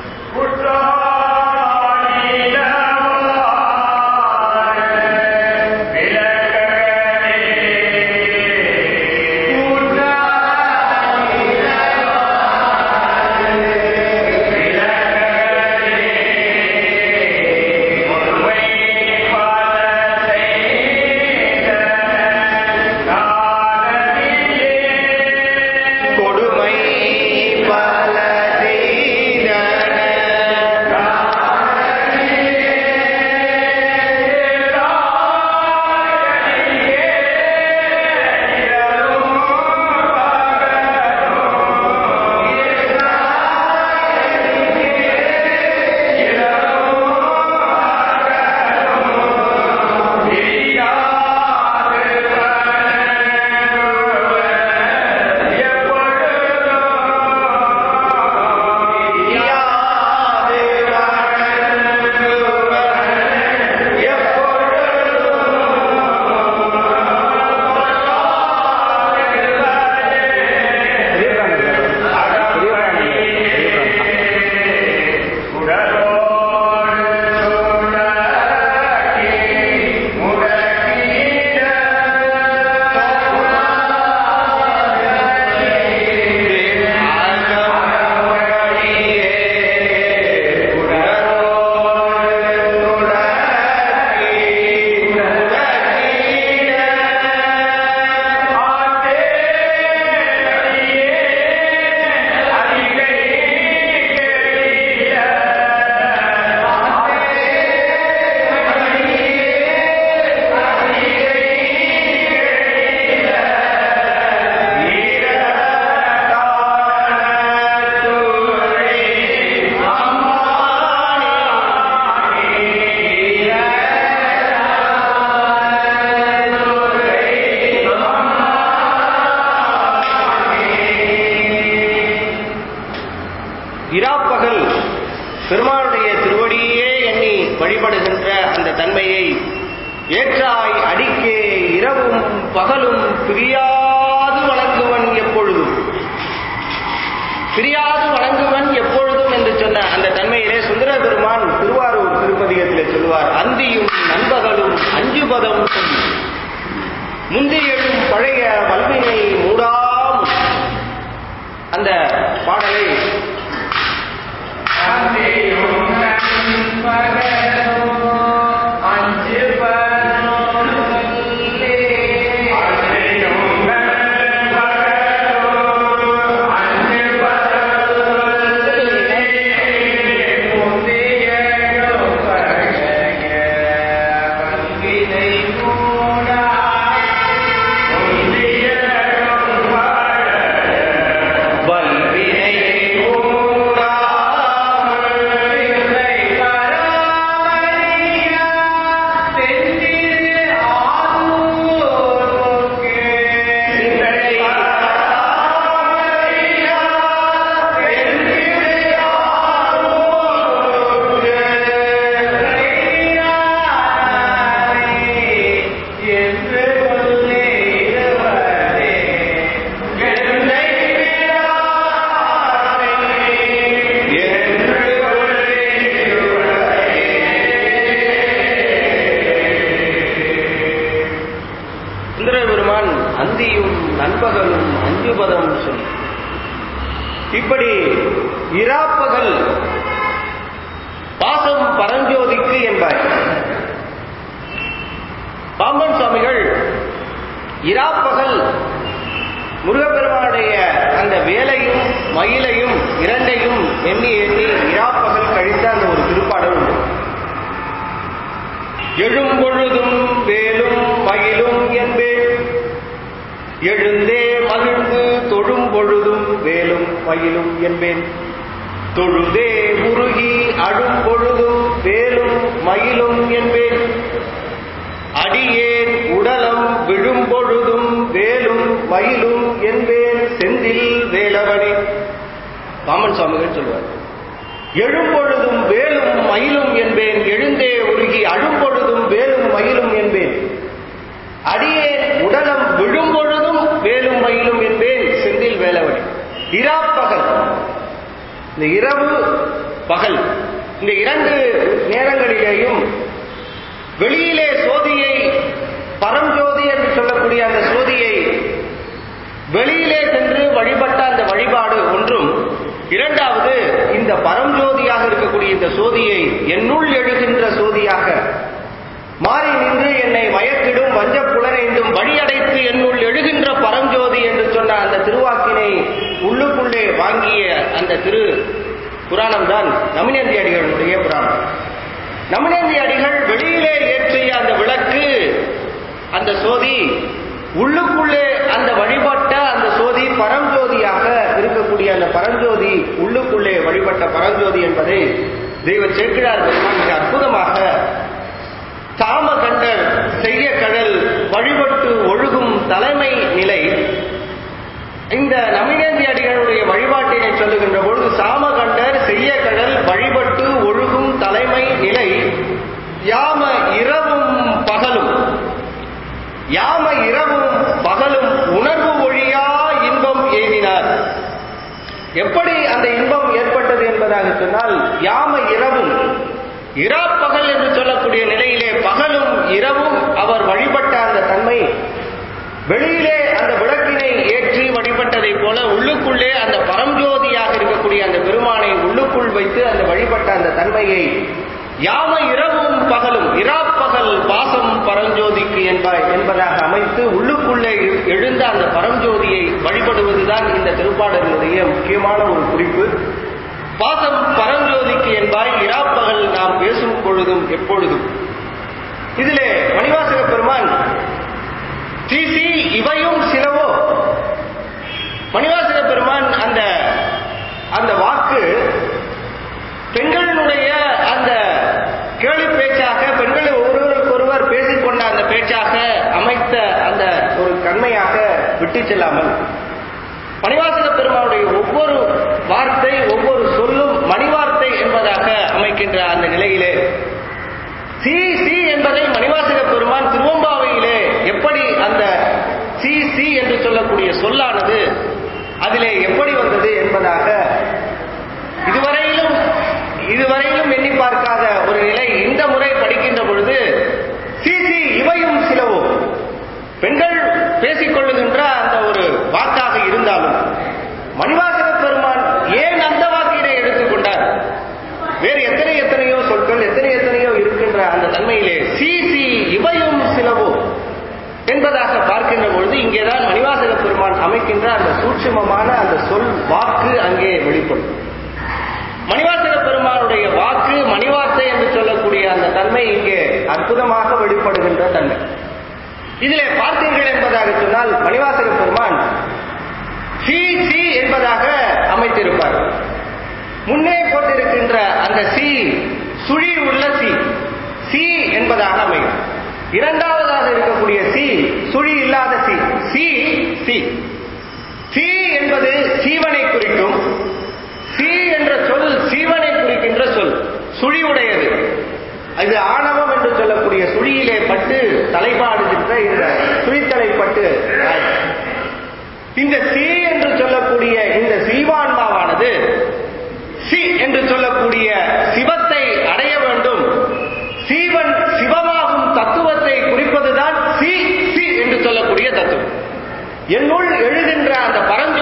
A: கொடுமை பல செய்தன யாது வணங்குவர் இராப்பகல் பெருமாளுடைய திருவடியே எண்ணி வழிபடுகின்ற அந்த தன்மையை ஏற்றாய் அடிக்கே இரவும் பகலும் பிரியாது வணங்குவன் எப்பொழுதும் பிரியாது வணங்குவன் எப்பொழுதும் என்று சொன்ன அந்த தன்மையிலே சுந்தர பெருமான் திருவாரூர் திருப்பதிகத்திலே சொல்லுவார் அந்தியும் நண்பகலும் அஞ்சு பதம் சொல்லி முந்தி எழும் பழைய வல்வினை மூடாம் அந்த பாடலை வல்வினை இப்படி இராப்பகல் பாசம் பரஞ்சோதிக்கு என்பார் பாம்பன் சுவாமிகள் இராப்பகல் முருகப்பெருமானுடைய அந்த வேலையும் மயிலையும் இரண்டையும் எண்ணி எண்ணி இராப்பகல் கழித்த அந்த ஒரு திருப்பாடல் உண்டு எழும்பொழுதும் வேலும் மயிலும் என்பேன் எழுந்தே மகிழ்ந்து தொழும் பொழுதும் வேலும் மயிலும் என்பேன் தொழுதே உருகி அழும் பொழுதும் வேலும் மயிலும் என்பேன் அடியேன் உடலம் விழும் பொழுதும் வேலும் மயிலும் என்பேன் செந்தில் வேலவனே பாமன் சுவாமிகள் சொல்வார் எழும்பொழுதும் வேலும் மயிலும் என்பேன் எழுந்தே உருகி அழும்பொழுதும் வேலும் மயிலும் என்பேன் அடியேன் உடலம் விழும் பொழுதும் வேலும் மயிலும் என்பேன் செந்தில் வேலவனே இராப்பகல் இந்த இரவு பகல் இந்த இரண்டு நேரங்களிலேயும் வெளியிலே சோதியை பரஞ்சோதி என்று சொல்லக்கூடிய அந்த சோதியை வெளியிலே சென்று வழிபட்ட அந்த வழிபாடு ஒன்றும் இரண்டாவது இந்த பரஞ்சோதியாக இருக்கக்கூடிய இந்த சோதியை என்னுள் எழுகின்ற சோதியாக மாறி நின்று என்னை மயக்கிடும் வஞ்ச புலனைந்தும் வழியடைத்து என்னுள் எழுகின்ற பரஞ்சோதி என்று சொன்ன அந்த திருவாக்கினை உள்ளுக்குள்ளே வாங்கிய அந்த திரு புராணம் தான் நமினந்தி அடிகளுடைய புராணம் நமினந்தி அடிகள் வெளியிலே ஏற்றிய அந்த விளக்கு அந்த சோதி உள்ளுக்குள்ளே அந்த வழிபட்ட அந்த சோதி பரஞ்சோதியாக இருக்கக்கூடிய அந்த பரஞ்சோதி உள்ளுக்குள்ளே வழிபட்ட பரஞ்சோதி என்பதை தெய்வ சேக்கிழார் பெருமான் மிக அற்புதமாக தாமகண்டர் செய்ய கடல் வழிபட்டு ஒழுகும் தலைமை நிலை இந்த நமினந்தி அடிகளுடைய வழிபாட்டினை சொல்லுகின்ற பொழுது சாமகண்டர் செய்ய கடல் வழிபட்டு ஒழுகும் தலைமை நிலை யாம இரவும் பகலும் யாம இரவும் பகலும் உணர்வு ஒழியா இன்பம் எய்தினார் எப்படி அந்த இன்பம் ஏற்பட்டது என்பதாக சொன்னால் யாம இரவும் இராப்பகல் என்று சொல்லக்கூடிய நிலையிலே பகலும் இரவும் அவர் வழிபட்ட அந்த தன்மை வெளியிலே அந்த விளக்கினை ஏற்றி வழிபட்டதை போல உள்ளுக்குள்ளே அந்த பரஞ்சோதியாக இருக்கக்கூடிய அந்த பெருமானை உள்ளுக்குள் வைத்து அந்த வழிபட்ட அந்த தன்மையை யாம இரவும் பகலும் இராப்பகல் பாசம் பரஞ்சோதிக்கு என்ப- என்பதாக அமைத்து உள்ளுக்குள்ளே எ- எழுந்த அந்த பரஞ்சோதியை வழிபடுவதுதான் இந்த திருப்பாடலினுடைய முக்கியமான ஒரு குறிப்பு பாசம் பரஞ்சோதிக்கு என்பாய் இராப்பகல் நாம் பேசும் பொழுதும் எப்பொழுதும் இதிலே மணிவாசக பெருமான் தீசி இவையும் சிலவோ மணிவாசக பெருமான் அந்த அந்த வாக்கு பெண்களினுடைய அந்த கேலி பேச்சாக பெண்கள் ஒருவருக்கொருவர் பேசிக்கொண்ட அந்த பேச்சாக அமைத்த அந்த ஒரு கண்மையாக விட்டு செல்லாமல் மணிவாசக பெருமானுடைய ஒவ்வொரு வார்த்தை ஒவ்வொரு சொல்லும் மணிவார்த்தை என்பதாக அமைக்கின்ற அந்த நிலையிலே சி சி என்பதை மணிவாசக பெருமான் திருவம்பாவையிலே எப்படி அந்த சி சி என்று சொல்லக்கூடிய சொல்லானது அதிலே எப்படி வந்தது என்பதாக இதுவரையிலும் இதுவரையிலும் எண்ணி பார்க்காத ஒரு நிலை இந்த முறை படிக்கின்ற பொழுது சி சி இவையும் சிலவோ பெண்கள் பேசிக் கொள்ளுகின்ற அந்த ஒரு வாக்காக இருந்தாலும் மணிவாசக பெருமான் ஏன் அந்த வாக்கினை எடுத்துக்கொண்டார் வேறு எத்தனை எத்தனையோ சொற்கள் எத்தனை எத்தனையோ இருக்கின்ற அந்த தன்மையிலே சி சி இவையும் சிலவோ என்பதாக பார்க்கின்ற பொழுது இங்கேதான் மணிவாசக பெருமான் அமைக்கின்ற அந்த சூட்சுமமான அந்த சொல் வாக்கு அங்கே வெளிப்படும் மணிவாசக பெருமானுடைய வாக்கு மணிவார்த்தை என்று சொல்லக்கூடிய அந்த தன்மை இங்கே அற்புதமாக வெளிப்படுகின்ற தன்மை இதிலே பார்த்தீர்கள் என்பதாக சொன்னால் மணிவாசக பெருமான் சி சி என்பதாக அமைத்திருப்பார் முன்னே போட்டிருக்கின்ற அந்த சி சுழி உள்ள சி சி என்பதாக அமையும் இரண்டாவதாக இருக்கக்கூடிய சி சுழி இல்லாத சி சி சி சி என்பது சீவனை குறிக்கும் சி என்ற சொல் சீவனை குறிக்கின்ற சொல் சுழி உடையது இது ஆணவம் என்று சொல்லக்கூடிய சுழியிலே பட்டு தலைப்பாடுகின்ற இந்த சுழித்தலைப்பட்டு இந்த சி என்று சொல்லக்கூடிய இந்த சீவான்மாவானது சி என்று சொல்லக்கூடிய சிவத்தை அடைய வேண்டும் சீவன் சிவமாகும் தத்துவத்தை குறிப்பதுதான் சி சி என்று சொல்லக்கூடிய தத்துவம் என்னுள் எழுகின்ற அந்த பரஞ்சோதி என்று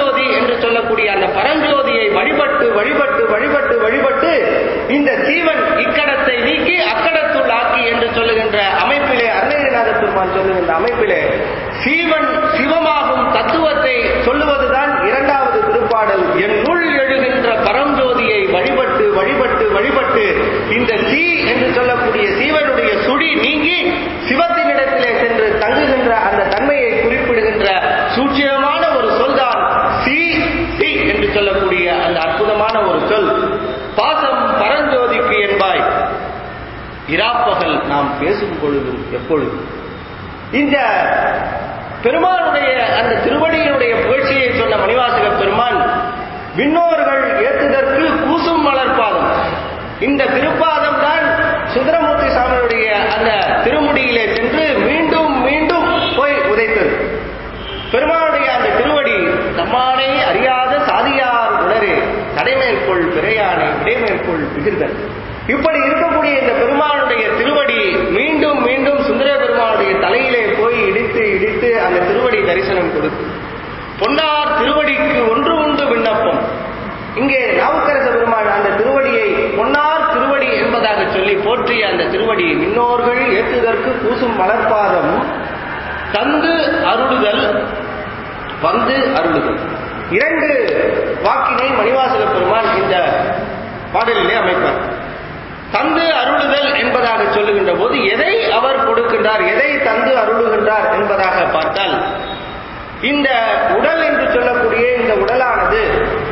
A: என்று சொல்லக்கூடிய அந்த பரஞ்சோதியை வழிபட்டு வழிபட்டு வழிபட்டு வழிபட்டு இந்த ஜீவன் இக்கடத்தை நீக்கி அக்கடத்துள் ஆக்கி என்று சொல்லுகின்ற அமைப்பிலே அருணகிரிநாத பெருமான் சொல்லுகின்ற அமைப்பிலே சீவன் சிவமாகும் தத்துவத்தை சொல்லுவதுதான் இரண்டாவது திருப்பாடல் என்னுள் எழுகின்ற பரஞ்சோதியை வழிபட்டு வழிபட்டு வழிபட்டு இந்த சீ என்று சொல்லக்கூடிய சீவனுடைய சுழி நீங்கி சிவத்தினிடத்திலே சென்று தங்குகின்ற அந்த தன்மையை குறிப்பிடுகின்ற சூட்சியமான ஒரு சொல்தான் சி சி என்று சொல்லக்கூடிய அந்த அற்புதமான ஒரு சொல் பாசம் பரஞ்சோதிக்கு என்பாய் இராப்பகல் நாம் பேசும் பொழுதும் எப்பொழுதும் இந்த பெருமானுடைய அந்த திருவடியினுடைய புகழ்ச்சியை சொன்ன மணிவாசக பெருமான் விண்ணோர்கள் ஏத்துதற்கு கூசும் மலர்பாதம் இந்த திருப்பாதம் தான் சுந்தரமூர்த்தி சாமியுடைய அந்த திருமுடியிலே சென்று மீண்டும் மீண்டும் போய் உதைத்தது பெருமானுடைய அந்த திருவடி தம்மானை அறியாத சாதியார் உணரே தடைமேற்கொள் பிறையானை இடைமேற்கொள் பிகிர்கள் இப்படி இருக்கக்கூடிய இந்த பெருமானுடைய திருவடி மீண்டும் மீண்டும் சுந்தர பெருமானுடைய தலையிலே போய் இடித்து இடித்து அந்த திருவடி தரிசனம் கொடுத்து பொன்னார் திருவடிக்கு ஒன்று உண்டு விண்ணப்பம் இங்கே நாவுக்கரச பெருமான் அந்த திருவடியை பொன்னார் திருவடி என்பதாக சொல்லி போற்றிய அந்த திருவடி இன்னோர்கள் ஏற்றுதற்கு பூசும் மலர்பாதம் தந்து அருளுதல் வந்து அருளுதல் இரண்டு வாக்கினை மணிவாசக பெருமான் இந்த பாடலிலே அமைப்பார் தந்து அருளுதல் என்பதாக சொல்லுகின்ற போது எதை அவர் கொடுக்கின்றார் எதை தந்து அருளுகின்றார் என்பதாக பார்த்தால் இந்த உடல் என்று சொல்லக்கூடிய இந்த உடலானது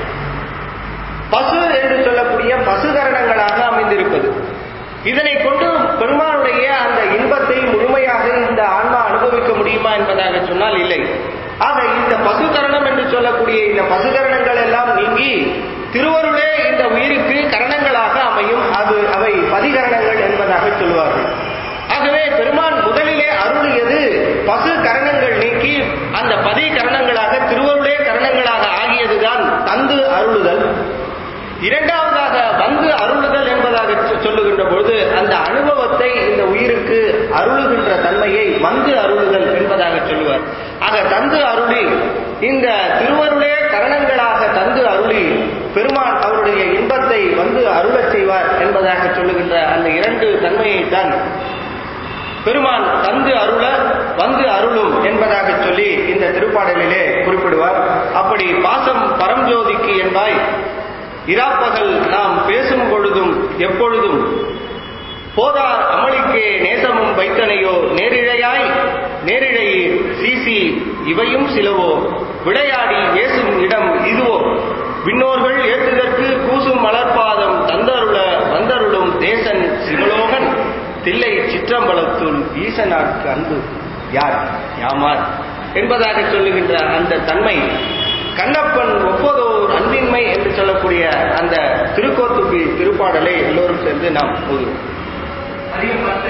A: பசு என்று சொல்லக்கூடிய பசுகரணங்களாக அமைந்திருப்பது இதனை கொண்டு பெருமானுடைய அந்த இன்பத்தை முழுமையாக இந்த ஆன்மா அனுபவிக்க முடியுமா என்பதாக சொன்னால் இல்லை ஆக இந்த பசுகரணம் என்று சொல்லக்கூடிய இந்த பசுகரணங்கள் எல்லாம் நீங்கி திருவருளே இந்த உயிருக்கு கரணங்களாக அமையும் அது அவை பதிகரணங்கள் என்பதாக சொல்வார்கள் ஆகவே பெருமான் முதலிலே அருளியது பசு கரணங்கள் நீக்கி அந்த பதி கரணங்களாக திருவருளே கரணங்களாக ஆகியதுதான் தந்து அருளுதல் இரண்டாவதாக வந்து அருளுதல் என்பதாக சொ- சொல்லுகின்ற பொழுது அந்த அனுபவத்தை இந்த உயிருக்கு அருளுகின்ற தன்மையை வந்து அருளுதல் என்பதாக சொல்லுவார் ஆக தந்து அருளி இந்த திருவருளே கரணங்களாக தந்து அருளி பெருமான் அவருடைய இன்பத்தை வந்து அருளச் செய்வார் என்பதாக சொல்லுகின்ற அந்த இரண்டு தன்மையைத்தான் பெருமான் தந்து அருள வந்து அருளும் என்பதாக சொல்லி இந்த திருப்பாடலிலே குறிப்பிடுவார் அப்படி பாசம் பரம்ஜோதிக்கு என்பாய் இராப்பகல் நாம் பேசும் பொழுதும் எப்பொழுதும் போதார் அமளிக்கே நேசமும் வைத்தனையோ நேரிழையாய் நேரிழையீர் சீசி இவையும் சிலவோ விளையாடி ஏசும் இடம் இதுவோ விண்ணோர்கள் ஏற்றுதற்கு கூசும் மலர்பாதம் தந்தருள வந்தருளும் தேசன் சிவலோகன் தில்லை சிற்றம்பலத்துள் ஈசனார்க்கு அன்பு யார் யாமார் என்பதாக சொல்லுகின்ற அந்த தன்மை கண்ணப்பன் ஒப்பதோர் அன்பின்மை என்று சொல்லக்கூடிய அந்த திருக்கோத்துப்பி திருப்பாடலை எல்லோரும் சேர்ந்து நாம் ஓதுவோம் அதிகம் பார்த்து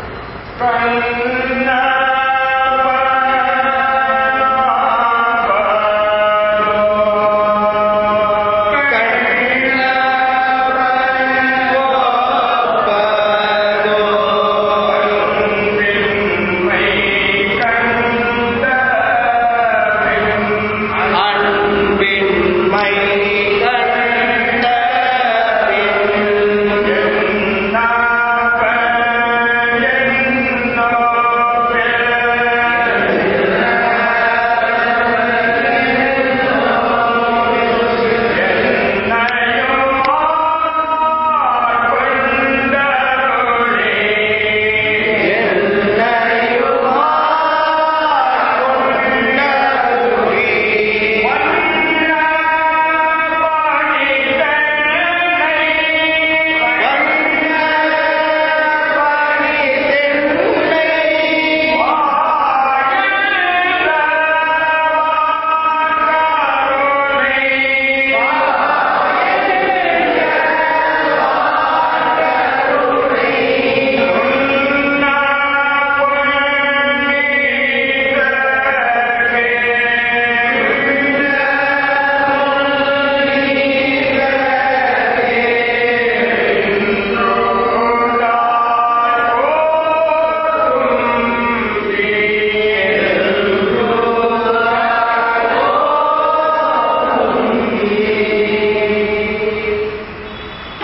A: அன்பின்மை கண்ட பின்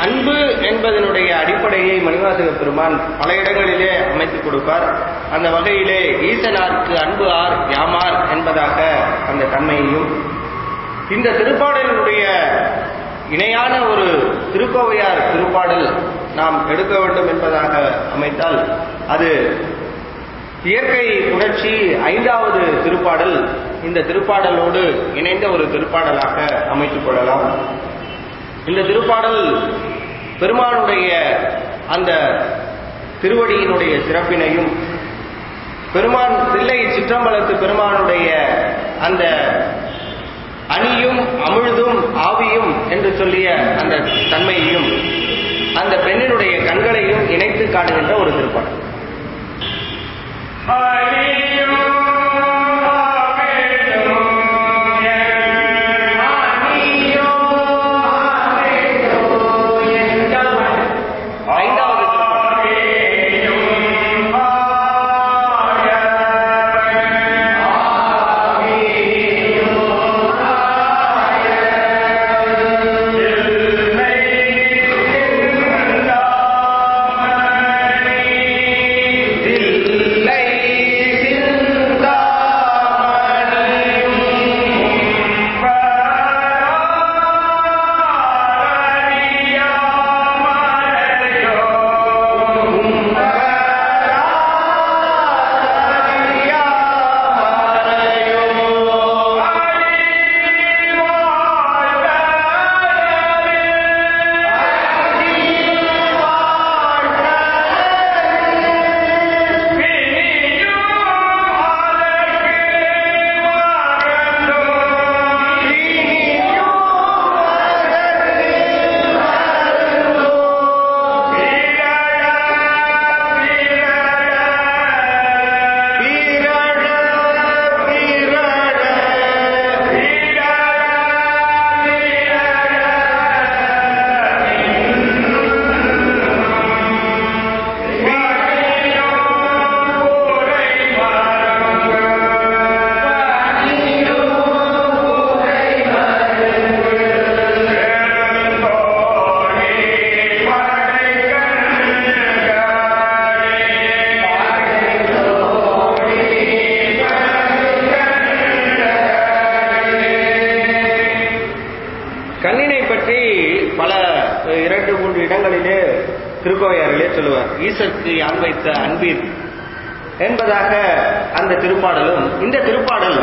A: அன்பு என்பதனுடைய அடிப்படையை மணிவாசக பெருமான் பல இடங்களிலே அமைத்துக் கொடுப்பார் அந்த வகையிலே ஈசனார்க்கு அன்பு ஆர் யாமார் என்பதாக அந்த தன்மையையும் இந்த திருப்பாடலினுடைய இணையான ஒரு திருக்கோவையார் திருப்பாடல் நாம் எடுக்க வேண்டும் என்பதாக அமைத்தால் அது இயற்கை புணர்ச்சி ஐந்தாவது திருப்பாடல் இந்த திருப்பாடலோடு இணைந்த ஒரு திருப்பாடலாக அமைத்துக் கொள்ளலாம் இந்த திருப்பாடல் பெருமானுடைய அந்த திருவடியினுடைய சிறப்பினையும் பெருமான் தில்லை சிற்றம்பலத்து பெருமானுடைய அந்த அணியும் அமிழ்தும் ஆவியும் என்று சொல்லிய அந்த தன்மையையும் அந்த பெண்ணினுடைய கண்களையும் இணைத்து காட்டுகின்ற ஒரு திருப்பாடல் ஐந்தாவது திருப்பாடல் தில்லை கண்ணினை பற்றி பல இரண்டு மூன்று இடங்களிலே திருக்கோவையாரிலே சொல்லுவார் ஈசருக்கு யான் வைத்த அன்பீர் என்பதாக அந்த திருப்பாடலும் இந்த திருப்பாடல்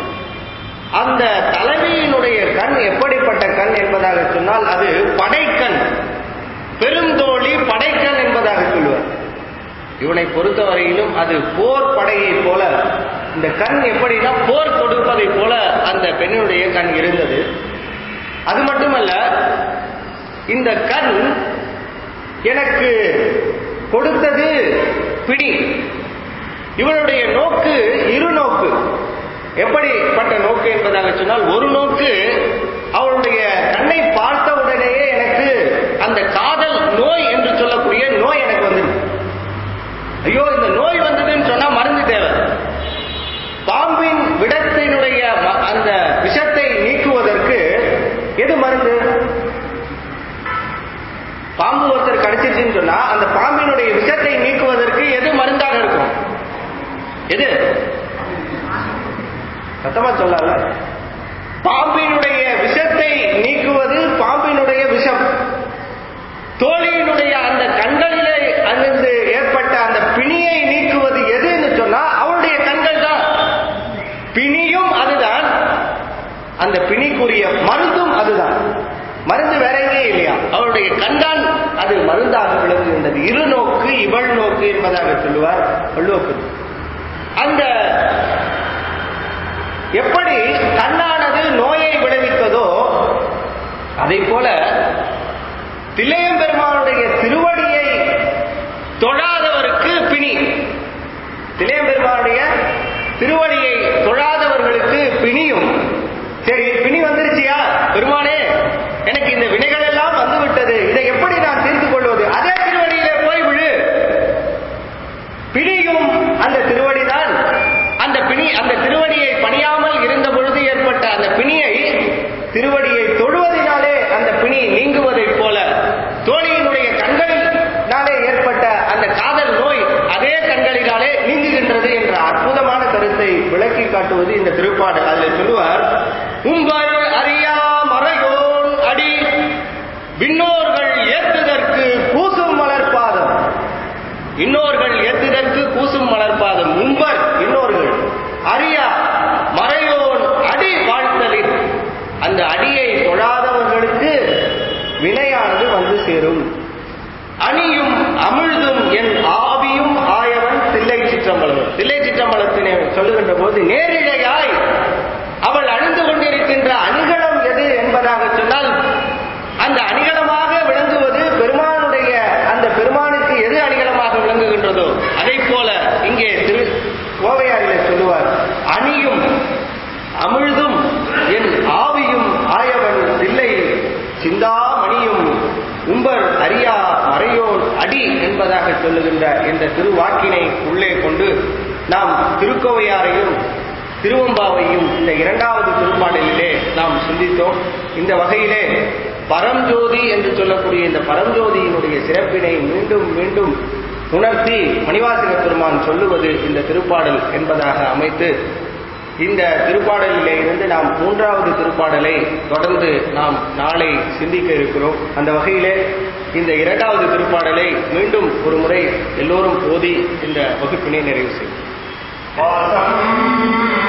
A: அந்த தலைவியினுடைய கண் எப்படிப்பட்ட கண் என்பதாக சொன்னால் அது படைக்கண் பெருந்தோழி படைக்கண் என்பதாக சொல்லுவார் இவனை பொறுத்தவரையிலும் அது போர் படையை போல இந்த கண் எப்படின்னா போர் தொடுப்பதை போல அந்த பெண்ணுடைய கண் இருந்தது அது மட்டுமல்ல இந்த கண் எனக்கு கொடுத்தது பிடி இவனுடைய நோக்கு இரு நோக்கு எப்படிப்பட்ட நோக்கு என்பதாக சொன்னால் ஒரு நோக்கு அவளுடைய கண்ணை பார்த்த உடனேயே எனக்கு அந்த காதல் நோய் என்று சொல்லக்கூடிய நோய் எனக்கு வந்தது ஐயோ இந்த நோய் வந்ததுன்னு சொன்னா மருந்து தேவை பாம்பின் விடத்தினுடைய ம- அந்த விஷத்தை நீக்குவதற்கு எது மருந்து பாம்பு ஒருத்தர் கடிச்சிருச்சுன்னு சொன்னா அந்த பாம்பினுடைய விஷத்தை நீக்குவதற்கு எது மருந்தாக இருக்கும் எது சத்தமா சொல்லல பாம்பினுடைய விஷத்தை நீக்குவது பாம்பினுடைய விஷம் தோழியினுடைய அந்த கண்களிலே அங்கிருந்து ஏற்பட்ட அந்த பிணியை நீக்குவது எதுன்னு சொன்னா அவளுடைய கண்கள் தான் பிணியும் அதுதான் அந்த பிணிக்குரிய மருந்தும் அதுதான் மருந்து வேற எங்கேயும் இல்லையா அவருடைய கண்தான் அது மருந்தாக விளங்குகின்றது இரு நோக்கு இவள் நோக்கு என்பதாக சொல்லுவார் வள்ளுவக்கு அந்த எப்படி கண்ணானது நோயை விளைவித்ததோ அதை போல தில்லையம்பெருமானுடைய திருவடியை தொழாதவருக்கு பிணி தில்லையம்பெருமானுடைய திருவடியை தொழாதவர்களுக்கு பிணியும் சரி பிணி வந்துருச்சியா பெருமானே எனக்கு இந்த வினைகள் எல்லாம் வந்து விட்டது இதை எப்படி நான் தீர்த்து கொள்வது அதே திருவடியிலே போய் விழு பிணியும் அந்த திருவடிதான் அந்த பிணி அந்த திருவடியை பணியாமல் இருந்த பொழுது ஏற்பட்ட அந்த பிணியை திருவடியை தொழுவதினாலே அந்த பிணி நீங்குவதைப் போல தோழி உம்பர் அறியா மறையோன் அடி விண்ணோர்கள் ஏத்துதற்கு கூசும் மலர்பாதம் இன்னோர்கள் ஏத்துதற்கு கூசும் மலர்பாதம் உம்பர் இன்னோர்கள் அறியா மறையோன் அடி வாழ்த்தலில் அந்த அடியை தொழாதவர்களுக்கு வினையானது வந்து சேரும் அணியும் அமிழ்தும் என் ஆவியும் ஆயவன் தில்லை சிற்றம்பலம் தில்லை சிற்றம்பலத்தினை சொல்லுகின்ற போது நேரிழையாய் அவள் அணிந்து கொண்டிருக்கின்ற அணிகலம் எது என்பதாக சொன்னால் அந்த அணிகலமாக விளங்குவது பெருமானுடைய அந்த பெருமானுக்கு எது அணிகலமாக விளங்குகின்றதோ அதை போல இங்கே திரு கோவையாரிலே சொல்லுவார் அணியும் அமிழ்தும் என் ஆவியும் ஆயவன் தில்லை சிந்தாமணியும் உம்பர் அறியா மறையோன் அடி என்பதாக சொல்லுகின்ற இந்த திருவாக்கினை உள்ளே கொண்டு நாம் திருக்கோவையாரையும் திருவம்பாவையும் இந்த இரண்டாவது திருப்பாடலிலே நாம் சிந்தித்தோம் இந்த வகையிலே பரஞ்சோதி என்று சொல்லக்கூடிய இந்த பரஞ்சோதியினுடைய சிறப்பினை மீண்டும் மீண்டும் உணர்த்தி மணிவாசக பெருமான் சொல்லுவது இந்த திருப்பாடல் என்பதாக அமைத்து இந்த திருப்பாடலிலே இருந்து நாம் மூன்றாவது திருப்பாடலை தொடர்ந்து நாம் நாளை சிந்திக்க இருக்கிறோம் அந்த வகையிலே இந்த இரண்டாவது திருப்பாடலை மீண்டும் ஒரு முறை எல்லோரும் ஓதி இந்த வகுப்பினை நிறைவு செய்யும்
B: வாசம்